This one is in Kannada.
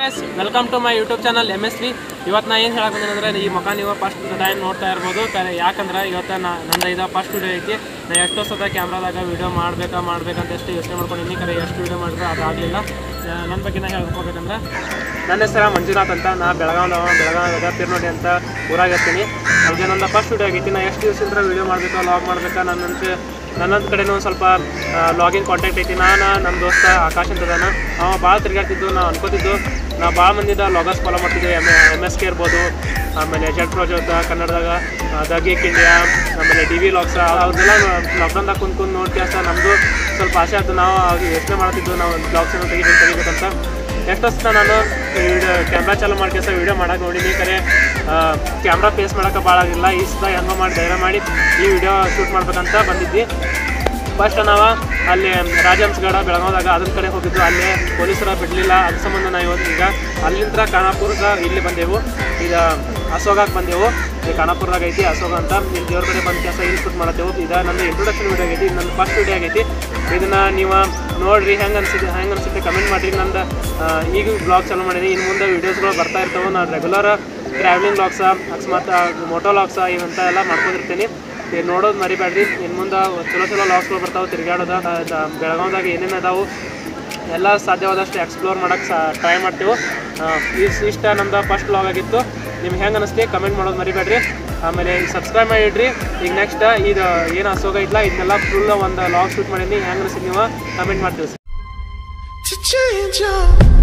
Guys welcome to my YouTube channel M S V ಇವತ್ತು ನಾ ಏನು ಹೇಳಕ್ ಬಂದಿನಿ ಅಂದ್ರೆ ಈ ಮುಖ ನೀವು ಫಸ್ಟ್ ಟೈಮ್ ನೋಡ್ತಾ ಇರ್ಬೋದು ಕ- ಯಾಕಂದ್ರೆ ಇವತ್ತು ನಾ ನಂದು ಇದು ಫಸ್ಟ್ ವಿಡಿಯೋ ಐತಿ ನಾ ಎಷ್ಟೋ ಸತ ಕ್ಯಾಮ್ರಾದಾಗ ವಿಡಿಯೋ ಮಾಡ್ಬೇಕಾ ಮಾಡ್ಬೇಕಂತ ಎಷ್ಟು ಯೋಚನೆ ಮಾಡ್ಕೊಂಡಿನಿ ಕರೆ ಎಷ್ಟು ವಿಡಿಯೋ ಮಾಡಿದ್ರೆ ಅದಾಗಲಿಲ್ಲ ನನ್ನ ಬಗ್ಗೆ ನಾ ಹೇಳ್ಕೋಬೇಕಂದ್ರೆ ನನ್ನ ಹೆಸರು ಮಂಜುನಾಥ್ ಅಂತ ನಾ ಬೆಳಗಾವ್ದವ ಬೆಳಗಾವ್ದಾಗ ಪಿರ್ನೋಡಿ ಅಂತ ಊರಾಗ ಇರ್ತೀನಿ ಅಲ್ಲಿಗೆ ನನ್ನ ಫಸ್ಟ್ ವಿಡಿಯೋ ಆಗೈತಿ ನಾ ಎಷ್ಟು ದಿವಸದಿಂದ ವಿಡಿಯೋ ಮಾಡಬೇಕಾ ಲಾಗ್ ಮಾಡ್ಬೇಕಾ ನನ್ನಂತ ನನ್ನೊಂದು ಕಡೆನೂ ಒಂದು ಸ್ವಲ್ಪ ಲಾಗಿನ್ ಕಾಂಟ್ಯಾಕ್ಟ್ ಐತಿ ನಾನು ನಮ್ಮ ದೋಸ್ತ ಆಕಾಶ್ ಅಂತ ಅದಾನ ಅವ ಭಾಳ ತಿರ್ಗಾಡ್ತಿದ್ದು ನಾವು ಅನ್ಕೋತಿದ್ದು ನಾವು ಭಾಳ ಮಂದಿದ ಲಾಗರ್ಸ್ ಫಾಲೋ ಮಾಡ್ತಿದ್ವಿ ಎಮ್ ಎಮ್ ಎಸ್ ಕೆ ಇರ್ಬೋದು ಆಮೇಲೆ ಜಡ್ ಪ್ರಾಜೆಕ್ಟ್ ಕನ್ನಡದಾಗ ದ ಗೇಕ್ ಇಂಡಿಯಾ ಆಮೇಲೆ ಡಿ ವಿ ಲಾಗ್ಸ್ ಅವ್ರನ್ನೆಲ್ಲ ಲಾಕ್ಡೌನ್ದಾಗ ಕುಂತ್ ಕುಂತು ನೋಡ್ತೀವಿ ಅಷ್ಟ ನಮ್ಮದು ಸ್ವಲ್ಪ ಆಸೆ ಆಯ್ತು ನಾವು ಅವಾಗ ಯೋಚನೆ ಮಾಡ್ತಿದ್ವು ನಾವು ಬ್ಲಾಗ್ಸ್ ಏನೋ ತೆಗಿಬೇಕು ತೆಗಿಬೇಕಂತ ಎಷ್ಟೊತ್ತ ನಾನು ವಿಡಿಯೋ ಕ್ಯಾಮ್ರಾ ಚಾಲು ಮಾಡ್ಕೇಸ ವಿಡಿಯೋ ಮಾಡಕ್ಕೆ ನೋಡಿನಿ ಕರೆ ಕ್ಯಾಮ್ರಾ ಫೇಸ್ ಮಾಡೋಕೆ ಭಾಳ ಆಗಿಲ್ಲ ಈ ಸಲ ಹೆಂಗೋ ಮಾಡಿ ಧೈರ್ಯ ಮಾಡಿ ಈ ವಿಡಿಯೋ ಶೂಟ್ ಮಾಡ್ಬೇಕಂತ ಬಂದಿದ್ವಿ ಫಸ್ಟ್ ನಾವು ಅಲ್ಲಿ ರಾಜಹಂಸಗಡ ಬೆಳಗಾವ್ದಾಗ ಅದನ್ನ ಕಡೆ ಹೋಗಿದ್ದು ಅಲ್ಲೇ ಪೊಲೀಸರ ಬಿಡಲಿಲ್ಲ ಅದ್ರ ಸಂಬಂಧ ನಾವು ಇವತ್ತು ಈಗ ಅಲ್ಲಿಂದ ಖಾನಾಪುರದ ಇಲ್ಲಿ ಬಂದೆವು ಈಗ ಅಶೋಗಕ್ಕೆ ಬಂದೆವು ಈ ಖಾನಾಪುರದಾಗ ಐತಿ ಅಶೋಕ ಅಂತ ಇಲ್ಲಿ ದೇವ್ರ ಕಡೆ ಬಂದ ಕೆಲಸ ಇಲ್ಲಿ ಶೂಟ್ ಮಾಡತ್ತೇವು ಇದು ನನ್ನ ಇಂಟ್ರೊಡಕ್ಷನ್ ವಿಡಿಯೋ ಆಗೈತಿ ನನ್ನ ಫಸ್ಟ್ ವಿಡಿಯೋ ಆಗೈತಿ ಇದನ್ನ ನೀವು ನೋಡ್ರಿ ಹೆಂಗೆ ಅನ್ಸಿದೆ ಹೆಂಗೆ ಅನ್ಸುತ್ತೆ ಕಮೆಂಟ್ ಮಾಡಿರಿ ನಂದು ಆ, ಈಗ ಬ್ಲಾಗ್ ಚಾಲು ಮಾಡೀನಿ ಇನ್ನು ಮುಂದೆ ವೀಡಿಯೋಸ್ಗಳು ಬರ್ತಾ ಇರ್ತವೆ ನಾನು ರೆಗ್ಯುಲರ್ ಟ್ರಾವೆಲಿಂಗ್ ಬ್ಲಾಗ್ಸ ಅಕಸ್ಮಾತ್ ಮೋಟೋ ಲಾಗ್ಸ ಇವಂತ ಎಲ್ಲ ಮಾಡ್ಕೊಂಡಿರ್ತೀನಿ ಇದು ನೋಡೋದು ಮರಿಬೇಡ್ರಿ ಇನ್ನು ಮುಂದೆ ಚಲೋ ಚಲೋ ಲಾಗ್ಸ್ಗಳು ಬರ್ತಾವೆ ತಿರುಗಾಡೋದ ಬೆಳಗಾವ್ದಾಗ ಏನೇನು ಅದಾವು ಎಲ್ಲ ಸಾಧ್ಯವಾದಷ್ಟು ಎಕ್ಸ್ಪ್ಲೋರ್ ಮಾಡೋಕ್ಕೆ ಟ್ರೈ ಮಾಡ್ತೇವೆ ಇಸ್ ಇಷ್ಟ ನಮ್ದು ಫಸ್ಟ್ ಲಾಗ್ ಆಗಿತ್ತು ನಿಮ್ಗೆ ಹೆಂಗೆ ಅನಿಸ್ತಿ ಕಮೆಂಟ್ ಮಾಡೋದು ಮರಿಬೇಡ್ರಿ ಆಮೇಲೆ ಸಬ್ಸ್ಕ್ರೈಬ್ ಮಾಡಿಡ್ರಿ ಈಗ ನೆಕ್ಸ್ಟ್ ಇದು ಏನು ಅಸೋಗ ಇತ್ತಲ್ಲ ಇದನ್ನೆಲ್ಲ ಫುಲ್ ಒಂದು ಲಾಗ್ ಶೂಟ್ ಮಾಡೀನಿ ಹೆಂಗೆ ಅನಿಸ್ತಿ ನೀವು ಕಮೆಂಟ್ ಮಾಡ್ತೀವಿ to change up.